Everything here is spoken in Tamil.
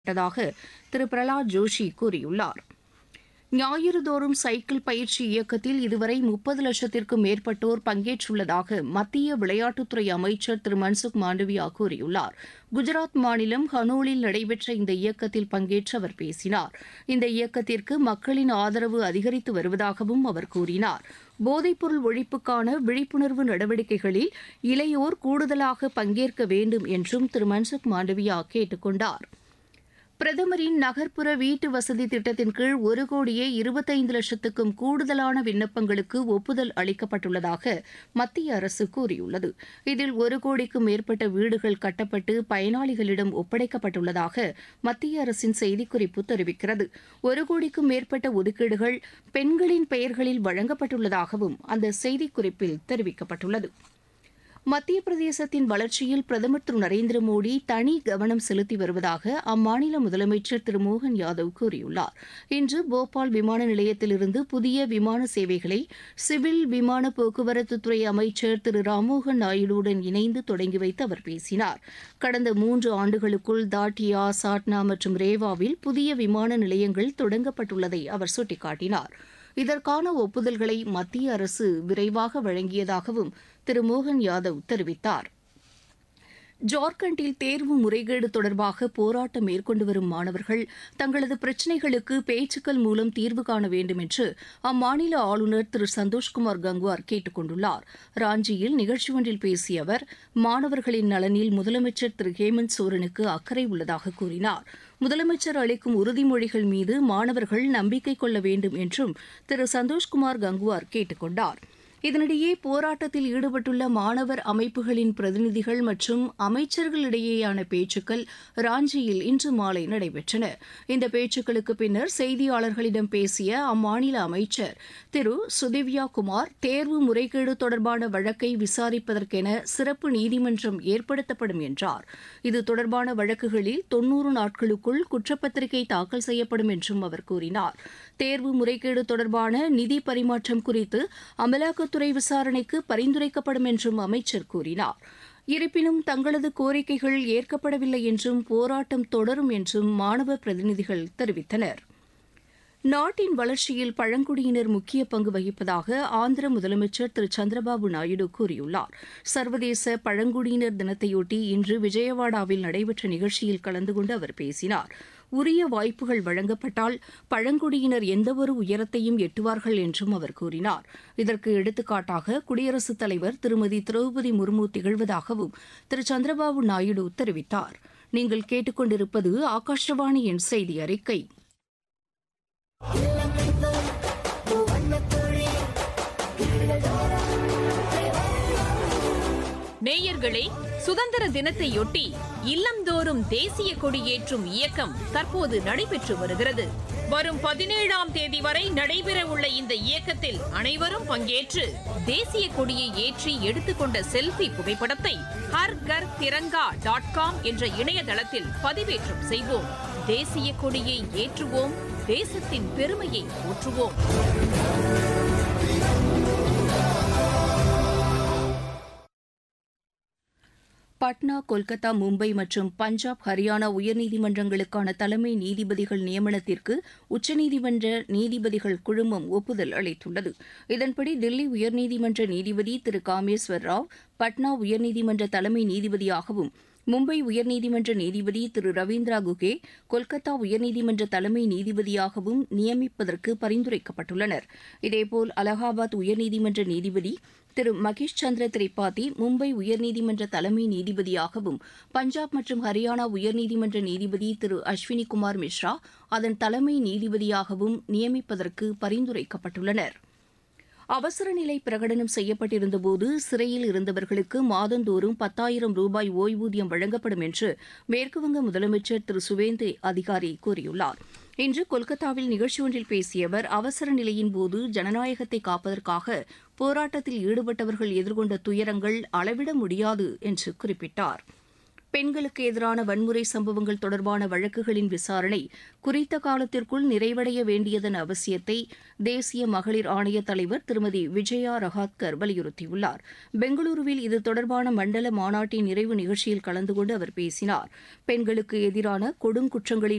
விட்டதாக திரு பிரகலாத் ஜோஷி கூறியுள்ளார் ஞாயிறுதோறும் சைக்கிள் பயிற்சி இயக்கத்தில் இதுவரை முப்பது லட்சத்திற்கும் மேற்பட்டோர் பங்கேற்றுள்ளதாக மத்திய விளையாட்டுத்துறை அமைச்சர் திரு மன்சுக் மாண்டவியா கூறியுள்ளார் குஜராத் மாநிலம் ஹனோலில் நடைபெற்ற இந்த இயக்கத்தில் பங்கேற்று அவர் பேசினார் இந்த இயக்கத்திற்கு மக்களின் ஆதரவு அதிகரித்து வருவதாகவும் அவர் கூறினார் போதைப்பொருள் ஒழிப்புக்கான விழிப்புணர்வு நடவடிக்கைகளில் இளையோர் கூடுதலாக பங்கேற்க வேண்டும் என்றும் திரு மன்சுக் மாண்டவியா கேட்டுக் கொண்டார் பிரதமரின் நகர்ப்புற வீட்டு வசதி திட்டத்தின் கீழ் ஒரு கோடியே இருபத்தைந்து லட்சத்துக்கும் கூடுதலான விண்ணப்பங்களுக்கு ஒப்புதல் அளிக்கப்பட்டுள்ளதாக மத்திய அரசு கூறியுள்ளது இதில் ஒரு கோடிக்கும் மேற்பட்ட வீடுகள் கட்டப்பட்டு பயனாளிகளிடம் ஒப்படைக்கப்பட்டுள்ளதாக மத்திய அரசின் செய்திக்குறிப்பு தெரிவிக்கிறது ஒரு கோடிக்கும் மேற்பட்ட ஒதுக்கீடுகள் பெண்களின் பெயர்களில் வழங்கப்பட்டுள்ளதாகவும் அந்த செய்திக்குறிப்பில் தெரிவிக்கப்பட்டுள்ளது மத்திய பிரதேசத்தின் வளர்ச்சியில் பிரதமர் திரு நரேந்திர மோடி தனி கவனம் செலுத்தி வருவதாக அம்மாநில முதலமைச்சர் திரு மோகன் யாதவ் கூறியுள்ளார் இன்று போபால் விமான நிலையத்திலிருந்து புதிய விமான சேவைகளை சிவில் விமான போக்குவரத்துத்துறை அமைச்சர் திரு ராம்மோகன் நாயுடுவுடன் இணைந்து தொடங்கி வைத்து அவர் பேசினார் கடந்த மூன்று ஆண்டுகளுக்குள் தாட்டியா சாட்னா மற்றும் ரேவாவில் புதிய விமான நிலையங்கள் தொடங்கப்பட்டுள்ளதை அவர் சுட்டிக்காட்டினார் இதற்கான ஒப்புதல்களை மத்திய அரசு விரைவாக வழங்கியதாகவும் திரு மோகன் யாதவ் தெரிவித்தார் ஜார்க்கண்டில் தேர்வு முறைகேடு தொடர்பாக போராட்டம் மேற்கொண்டு வரும் மாணவர்கள் தங்களது பிரச்சினைகளுக்கு பேச்சுக்கள் மூலம் தீர்வு காண வேண்டும் என்று அம்மாநில ஆளுநர் திரு சந்தோஷ்குமார் கங்குவார் கேட்டுக் கொண்டுள்ளார் ராஞ்சியில் நிகழ்ச்சி ஒன்றில் பேசிய அவர் மாணவர்களின் நலனில் முதலமைச்சர் திரு ஹேமந்த் சோரனுக்கு அக்கறை உள்ளதாக கூறினார் முதலமைச்சர் அளிக்கும் உறுதிமொழிகள் மீது மாணவர்கள் நம்பிக்கை கொள்ள வேண்டும் என்றும் திரு சந்தோஷ்குமார் கங்குவார் கேட்டுக் கொண்டார் இதனிடையே போராட்டத்தில் ஈடுபட்டுள்ள மாணவர் அமைப்புகளின் பிரதிநிதிகள் மற்றும் அமைச்சர்களிடையேயான பேச்சுக்கள் ராஞ்சியில் இன்று மாலை நடைபெற்றன இந்த பேச்சுக்களுக்கு பின்னர் செய்தியாளர்களிடம் பேசிய அம்மாநில அமைச்சர் திரு சுதிவ்யா குமார் தேர்வு முறைகேடு தொடர்பான வழக்கை விசாரிப்பதற்கென சிறப்பு நீதிமன்றம் ஏற்படுத்தப்படும் என்றார் இது தொடர்பான வழக்குகளில் தொன்னூறு நாட்களுக்குள் குற்றப்பத்திரிகை தாக்கல் செய்யப்படும் என்றும் அவர் கூறினார் தேர்வு முறைகேடு தொடர்பான நிதி பரிமாற்றம் குறித்து அமலாக்கத்துறை விசாரணைக்கு பரிந்துரைக்கப்படும் என்றும் அமைச்சர் கூறினார் இருப்பினும் தங்களது கோரிக்கைகள் ஏற்கப்படவில்லை என்றும் போராட்டம் தொடரும் என்றும் மாணவ பிரதிநிதிகள் தெரிவித்தனர் நாட்டின் வளர்ச்சியில் பழங்குடியினர் முக்கிய பங்கு வகிப்பதாக ஆந்திர முதலமைச்சர் திரு சந்திரபாபு நாயுடு கூறியுள்ளார் சர்வதேச பழங்குடியினர் தினத்தையொட்டி இன்று விஜயவாடாவில் நடைபெற்ற நிகழ்ச்சியில் கலந்து கொண்டு அவர் பேசினார் உரிய வாய்ப்புகள் வழங்கப்பட்டால் பழங்குடியினர் எந்தவொரு உயரத்தையும் எட்டுவார்கள் என்றும் அவர் கூறினார் இதற்கு எடுத்துக்காட்டாக குடியரசுத் தலைவர் திருமதி திரௌபதி முர்மு திகழ்வதாகவும் திரு சந்திரபாபு நாயுடு தெரிவித்தார் நீங்கள் கேட்டுக்கொண்டிருப்பது ஆகாஷவாணியின் செய்தி அறிக்கை நேயர்களே சுதந்திர தினத்தையொட்டி இல்லந்தோறும் தேசிய கொடியேற்றும் இயக்கம் தற்போது நடைபெற்று வருகிறது வரும் பதினேழாம் தேதி வரை நடைபெறவுள்ள இந்த இயக்கத்தில் அனைவரும் பங்கேற்று தேசிய கொடியை ஏற்றி எடுத்துக்கொண்ட செல்ஃபி புகைப்படத்தை ஹர் கர் திரங்கா டாட் காம் என்ற இணையதளத்தில் பதிவேற்றம் செய்வோம் தேசிய கொடியை ஏற்றுவோம் தேசத்தின் பெருமையை போற்றுவோம் பட்னா கொல்கத்தா மும்பை மற்றும் பஞ்சாப் ஹரியானா உயர்நீதிமன்றங்களுக்கான தலைமை நீதிபதிகள் நியமனத்திற்கு உச்சநீதிமன்ற நீதிபதிகள் குழுமம் ஒப்புதல் அளித்துள்ளது இதன்படி தில்லி உயர்நீதிமன்ற நீதிபதி திரு காமேஸ்வர் ராவ் பட்னா உயர்நீதிமன்ற தலைமை நீதிபதியாகவும் மும்பை உயர்நீதிமன்ற நீதிபதி திரு ரவீந்திரா குகே கொல்கத்தா உயர்நீதிமன்ற தலைமை நீதிபதியாகவும் நியமிப்பதற்கு பரிந்துரைக்கப்பட்டுள்ளனர் இதேபோல் அலகாபாத் உயர்நீதிமன்ற நீதிபதி திரு மகேஷ் சந்திர திரிபாதி மும்பை உயர்நீதிமன்ற தலைமை நீதிபதியாகவும் பஞ்சாப் மற்றும் ஹரியானா உயர்நீதிமன்ற நீதிபதி திரு அஸ்வினி குமார் மிஸ்ரா அதன் தலைமை நீதிபதியாகவும் நியமிப்பதற்கு பரிந்துரைக்கப்பட்டுள்ளனா் அவசர நிலை பிரகடனம் செய்யப்பட்டிருந்தபோது சிறையில் இருந்தவர்களுக்கு மாதந்தோறும் பத்தாயிரம் ரூபாய் ஓய்வூதியம் வழங்கப்படும் என்று மேற்குவங்க முதலமைச்சர் திரு சுவேந்து அதிகாரி கூறியுள்ளார் இன்று கொல்கத்தாவில் நிகழ்ச்சி ஒன்றில் பேசிய அவர் அவசர நிலையின் போது ஜனநாயகத்தை காப்பதற்காக போராட்டத்தில் ஈடுபட்டவர்கள் எதிர்கொண்ட துயரங்கள் அளவிட முடியாது என்று குறிப்பிட்டார் பெண்களுக்கு எதிரான வன்முறை சம்பவங்கள் தொடர்பான வழக்குகளின் விசாரணை குறித்த காலத்திற்குள் நிறைவடைய வேண்டியதன் அவசியத்தை தேசிய மகளிர் ஆணைய தலைவர் திருமதி விஜயா ரஹாத்கர் வலியுறுத்தியுள்ளார் பெங்களூருவில் இது தொடர்பான மண்டல மாநாட்டின் நிறைவு நிகழ்ச்சியில் கலந்து கொண்டு அவர் பேசினார் பெண்களுக்கு எதிரான கொடுங்குற்றங்களில்